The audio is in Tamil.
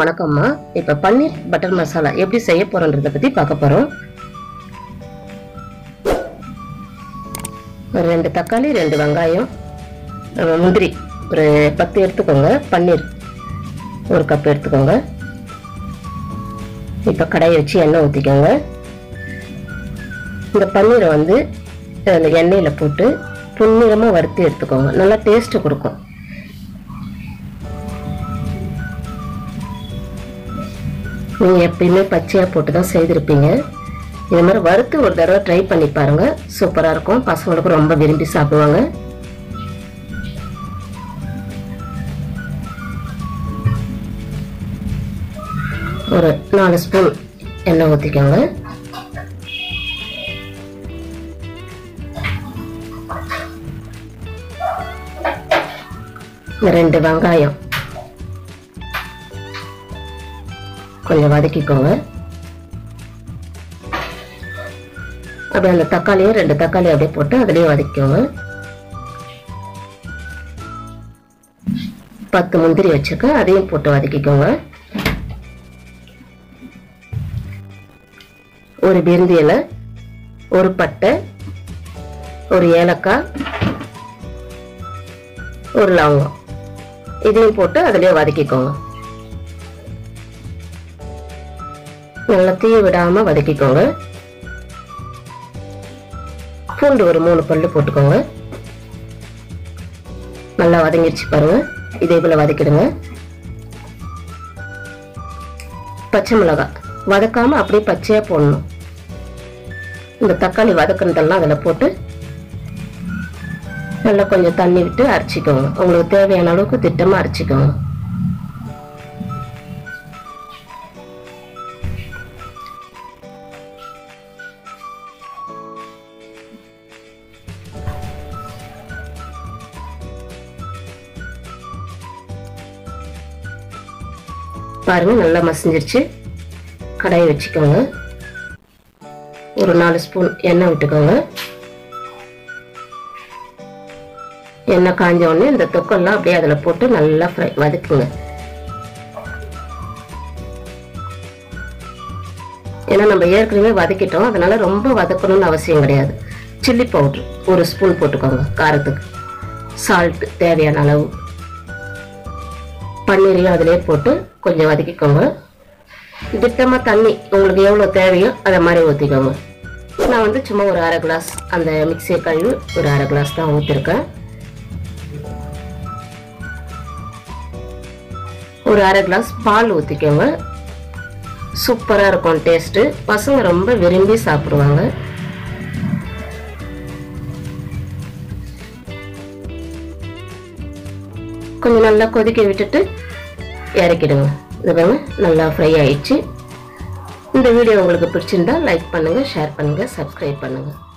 வணக்கம்மா இப்போ பன்னீர் பட்டர் மசாலா எப்படி செய்ய போறோன்றத பத்தி பார்க்க போறோம் ஒரு ரெண்டு தக்காளி ரெண்டு வெங்காயம் அஹ் முந்திரி ஒரு பத்து எடுத்துக்கோங்க பன்னீர் ஒரு கப் எடுத்துக்கோங்க இப்போ கடாயை வச்சு எண்ணெய் ஊற்றிக்கோங்க இந்த பன்னீரை வந்து அந்த எண்ணெயில் போட்டு பொன்னிறமாக வறுத்து எடுத்துக்கோங்க நல்லா டேஸ்ட்டு கொடுக்கும் நீங்கள் எப்பயுமே பச்சையாக போட்டு தான் செய்திருப்பீங்க இது மாதிரி வறுத்து ஒரு தடவை ட்ரை பண்ணி பாருங்க சூப்பராக இருக்கும் பசங்களுக்கு ரொம்ப விரும்பி சாப்பிடுவாங்க ஒரு நாலு ஸ்பூன் எண்ணெய் ஊற்றிக்கோங்க இந்த ரெண்டு வெங்காயம் கொஞ்சம் வதக்கிக்கோங்க அப்படியே அந்த தக்காளியும் ரெண்டு தக்காளி அப்படியே போட்டு அதுலேயே வதக்கிக்கோங்க பத்து முந்திரி வச்சிருக்கேன் அதையும் போட்டு வதக்கிக்கோங்க ஒரு பிரிந்தி இலை ஒரு பட்டை ஒரு ஏலக்காய் ஒரு லவங்கம் இதையும் போட்டு அதுலேயே வதக்கிக்கோங்க நல்லா தீய விடாம வதக்கிக்கோங்க பூண்டு ஒரு மூணு பல்லு போட்டுக்கோங்க நல்லா வதங்கிடுச்சு பாருங்க இதே போல வதக்கிடுங்க பச்சை மிளகாய் வதக்காம அப்படியே பச்சையா போடணும் இந்த தக்காளி வதக்குனதெல்லாம் அதில் போட்டு நல்லா கொஞ்சம் தண்ணி விட்டு அரைச்சிக்கோங்க உங்களுக்கு தேவையான அளவுக்கு திட்டமாக அரைச்சிக்கோங்க பாருங்க நல்லா மசிஞ்சிருச்சு கடாயை வச்சுக்கோங்க ஒரு நாலு ஸ்பூன் எண்ணெய் விட்டுக்கோங்க எண்ணெய் காஞ்ச உடனே இந்த தொக்கெல்லாம் அப்படியே அதில் போட்டு நல்லா ஃப்ரை வதக்குங்க ஏன்னா நம்ம ஏற்கனவே வதக்கிட்டோம் அதனால ரொம்ப வதக்கணும்னு அவசியம் கிடையாது சில்லி பவுட்ரு ஒரு ஸ்பூன் போட்டுக்கோங்க காரத்துக்கு சால்ட் தேவையான அளவு பன்னீரையும் அதிலே போட்டு கொஞ்சம் வதக்கிக்கோங்க திட்டமாக தண்ணி உங்களுக்கு எவ்வளோ தேவையோ அதை மாதிரி ஊற்றிக்கோங்க நான் வந்து சும்மா ஒரு அரை கிளாஸ் அந்த மிக்சியை கழுவி ஒரு அரை கிளாஸ் தான் ஊற்றிருக்கேன் ஒரு அரை கிளாஸ் பால் ஊற்றிக்கோங்க சூப்பராக இருக்கும் டேஸ்ட்டு பசங்க ரொம்ப விரும்பி சாப்பிடுவாங்க கொஞ்சம் நல்லா கொதிக்க விட்டுட்டு இறக்கிடுங்க இது பாருங்க நல்லா ஃப்ரை ஆயிடுச்சு இந்த வீடியோ உங்களுக்கு பிடிச்சிருந்தா லைக் பண்ணுங்கள் ஷேர் பண்ணுங்கள் சப்ஸ்கிரைப் பண்ணுங்கள்